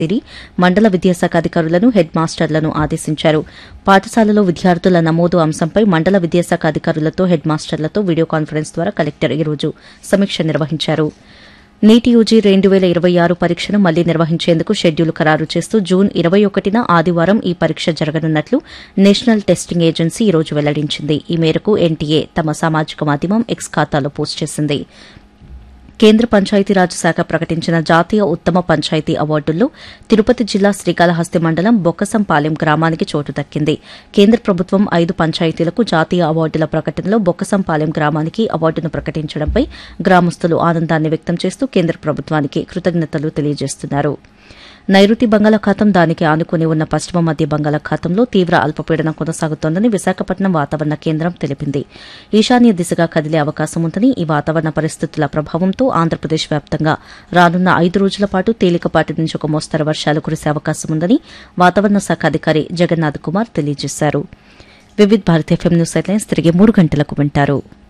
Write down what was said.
తిరి మండల విద్యాశాఖ అధికారులను హెడ్ మాస్టర్లను ఆదేశించారు పాఠశాలలో విద్యార్థుల నమోదు అంశంపై మండల విద్యాశాఖ అధికారులతో హెడ్ మాస్టర్లతో వీడియో కాన్ఫరెన్స్ ద్వారా కలెక్టర్ ఈ రోజు సమీక్ష నిర్వహించారు నీటి యూజీ రెండు వేల ఇరవై ఆరు పరీక్షను మళ్లీ నిర్వహించేందుకు షెడ్యూల్ ఖరారు చేస్తూ జూన్ ఇరవై ఒకటిన ఆదివారం ఈ పరీక్ష జరగనున్నట్లు నేషనల్ టెస్టింగ్ ఏజెన్సీ ఈ రోజు వెల్లడించింది ఈ మేరకు ఎన్టీఏ తమ సామాజిక మాధ్యమం ఎక్స్ ఖాతాలో పోస్ట్ చేసింది కేంద్ర పంచాయతీరాజ్ శాఖ ప్రకటించిన జాతీయ ఉత్తమ పంచాయతీ అవార్డుల్లో తిరుపతి జిల్లా శ్రీకాళహస్తి మండలం బొక్కసంపాలెం గ్రామానికి చోటు దక్కింది కేంద్ర ప్రభుత్వం ఐదు పంచాయతీలకు జాతీయ అవార్డుల ప్రకటనలో బొక్కసంపాలెం గ్రామానికి అవార్డును ప్రకటించడంపై గ్రామస్తులు ఆనందాన్ని వ్యక్తం చేస్తూ కేంద్ర ప్రభుత్వానికి కృతజ్ఞతలు తెలియజేస్తున్నారు నైరుతి బంగాళాఖాతం దానికి ఆనుకుని ఉన్న పశ్చిమ మధ్య బంగాళాఖాతంలో తీవ్ర అల్పపీడనం కొనసాగుతోందని విశాఖపట్నం వాతావరణ కేంద్రం తెలిపింది ఈశాన్య దిశగా కదిలే అవకాశం ఉందని ఈ వాతావరణ పరిస్థితుల ప్రభావంతో ఆంధ్రప్రదేశ్ వ్యాప్తంగా రానున్న ఐదు రోజుల పాటు తేలికపాటి నుంచి ఒక మోస్తరు వర్షాలు కురిసే అవకాశం ఉందని వాతావరణ శాఖ అధికారి జగన్నాథ్ కుమార్ తెలియజేశారు Vividh Bharat FM news headlines తిరిగి మూడు గంటలకు వింటారు